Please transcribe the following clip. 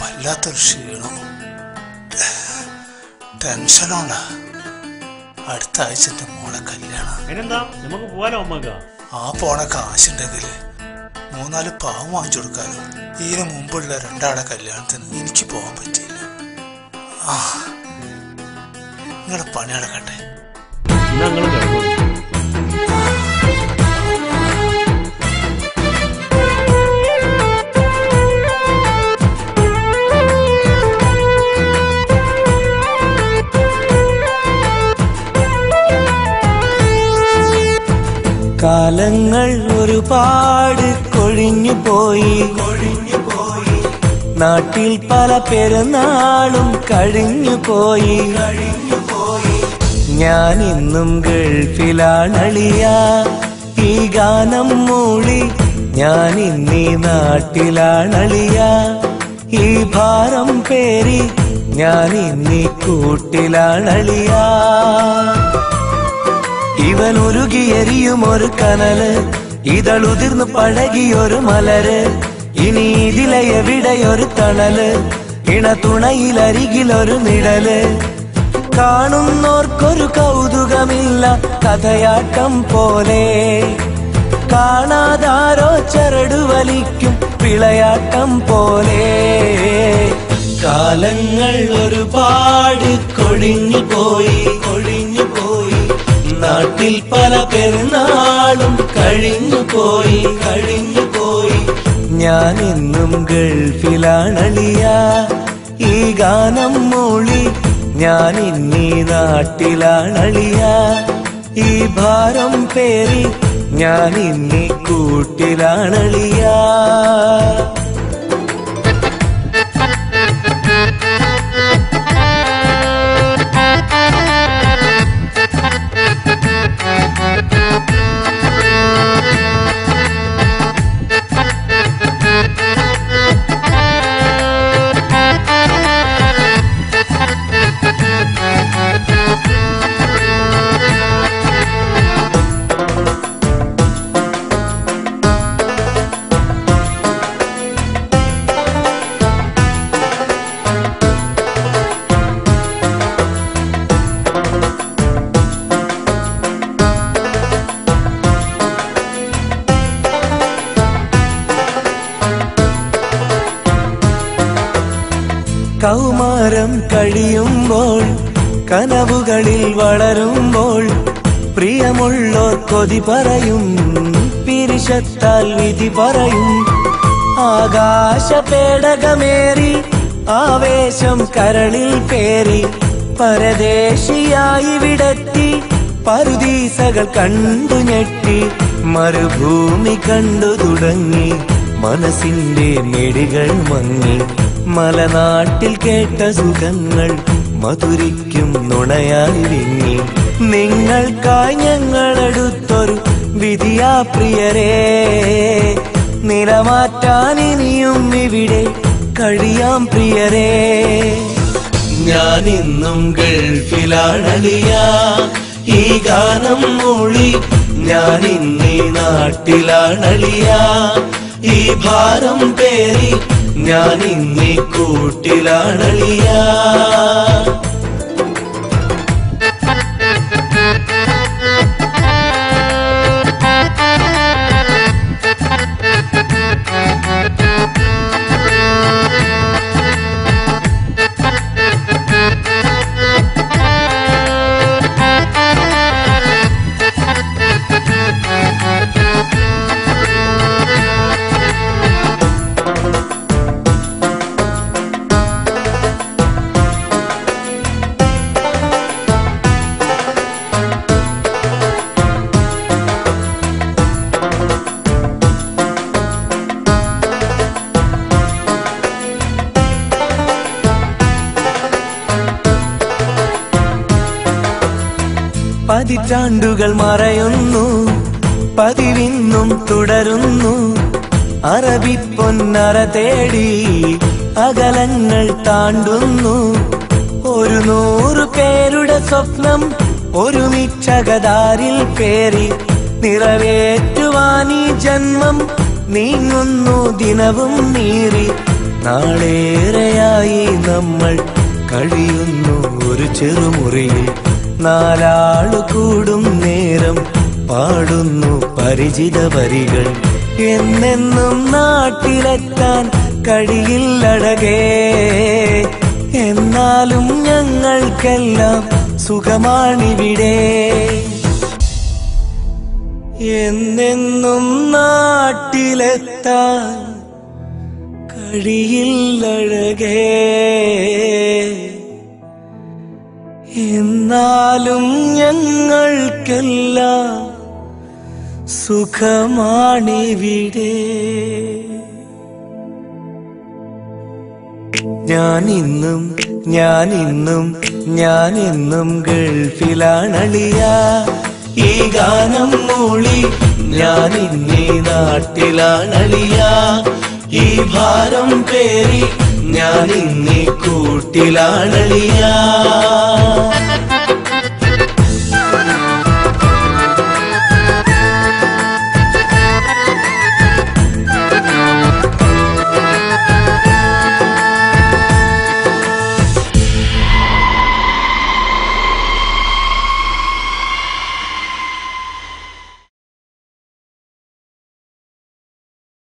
വല്ലാത്തൊരു ക്ഷീണം ടെൻഷനോണ്ടാ അടുത്ത ആഴ്ച എൻ്റെ മോളെ കല്യാണം അതിനെന്താ നമുക്ക് പോവാനോ അമ്മക്ക ആ പോണ കാശുണ്ടെങ്കിൽ മൂന്നാല് പാവം വാങ്ങിച്ചു കൊടുക്കാലോ ഇതിനു മുമ്പുള്ള രണ്ടാളെ കല്യാണത്തിന് എനിക്ക് പോകാൻ പറ്റിയില്ല ആ നിങ്ങളുടെ പണി നടക്കട്ടെ എന്നാ നിങ്ങൾ കിടന്നു കാലങ്ങൾ ഒരുപാട് കൊഴിഞ്ഞു പോയി കൊഴിഞ്ഞു പോയി നാട്ടിൽ പല പെരുന്നാളും കഴിഞ്ഞു പോയി കഴിഞ്ഞു പോയി ഞാൻ ഇന്നും ഗൾഫിലാണളിയ ഈ ഗാനം മൂളി ഞാൻ ഇന്നീ നാട്ടിലാണളിയ ഈ ഭാരം പേരി ഞാൻ ഇന്നീ കൂട്ടിലാണളിയാ ഇവൻ ഉരുകിയെരിയും ഒരു കനല് ഇതളുതിർന്ന് പഴകിയൊരു മലര് ഇനി ഇതിലെ എവിടെയൊരു തണല് ഇണതുണയിലരികിലൊരു നിഴല് കാണുന്നോർക്കൊരു കൗതുകമില്ല കഥയാട്ടം പോലെ കാണാതാരോ ചരടു വലിക്കും വിളയാട്ടം പോലെ കാലങ്ങൾ ഒരുപാട് കൊഴിഞ്ഞു പോയി കൊഴിഞ്ഞു പോയി നാട്ടിൽ പല പെരുന്നാളും കഴിഞ്ഞു പോയി കഴിഞ്ഞു പോയി ഞാൻ ഇന്നും ഗൾഫിലാണളിയ ഈ ഗാനം മൂളി ഞാൻ ഇന്നീ നാട്ടിലാണളിയ ഈ ഭാരം പേരി ഞാൻ ഇന്നീ കൂട്ടിലാണളിയാ കൗമാരം കഴിയുമ്പോൾ കനവുകളിൽ വളരുമ്പോൾ പ്രിയമുള്ളോർ കൊതി പറയും പിരിശത്താൽ വിധി പറയും ആകാശ പേടകമേറി ആവേശം കരളിൽ പേറി പരദേശിയായി വിടത്തി പരുദീസകൾ കണ്ടു ഞെട്ടി മരുഭൂമി കണ്ടു തുടങ്ങി മനസ്സിന്റെ മെടികൾ മങ്ങി മലനാട്ടിൽ കേട്ട സുഖങ്ങൾ മധുരിക്കും നുണയായി വിങ്ങി നിങ്ങൾക്കായി ഞങ്ങളെടുത്തൊരു വിധിയാ പ്രിയരേ നിലമാറ്റാൻ ഇനിയും ഇവിടെ കഴിയാം പ്രിയരേ ഞാൻ ഇന്നും ഗൾഫിലാണളിയ ഈ ഗാനം മൂളി ഞാൻ ഇന്നീ നാട്ടിലാണളിയ ഈ ഭാരം പേരി ഞാൻ ഇന്നീ കൂട്ടിലാണളിയാ പതിറ്റാണ്ടുകൾ മറയുന്നു പതിവിന്നും തുടരുന്നു അറബി പൊന്നറ തേടി അകലങ്ങൾ താണ്ടുന്നു ഒരു നൂറ് പേരുടെ സ്വപ്നം ഒരുമിച്ചകതാരിൽ പേറി നിറവേറ്റുവാൻ ഈ ജന്മം നീങ്ങുന്നു ദിനവും നീറി നാളേറെയായി നമ്മൾ കഴിയുന്നു ഒരു ചെറുമുറിയിൽ നാലാളു കൂടും നേരം പാടുന്നു പരിചിത വരികൾ എന്നെന്നും നാട്ടിലെത്താൻ കഴിയില്ലടകേ എന്നാലും ഞങ്ങൾക്കെല്ലാം സുഖമാണിവിടെ എന്നെന്നും നാട്ടിലെത്താൻ കഴിയില്ലഴകേ എന്നാലും ഞങ്ങൾക്കെല്ലാം സുഖമാണിവിടെ ഞാനിന്നും ഞാനിന്നും ഞാനെന്നും ഗൾഫിലാണളിയ ഈ ഗാനം മൂളി ഞാനിന്നീ നാട്ടിലാണളിയ ഈ ഭാരം പേരി ഞാനിന്നീ കൂട്ടിലാണളിയ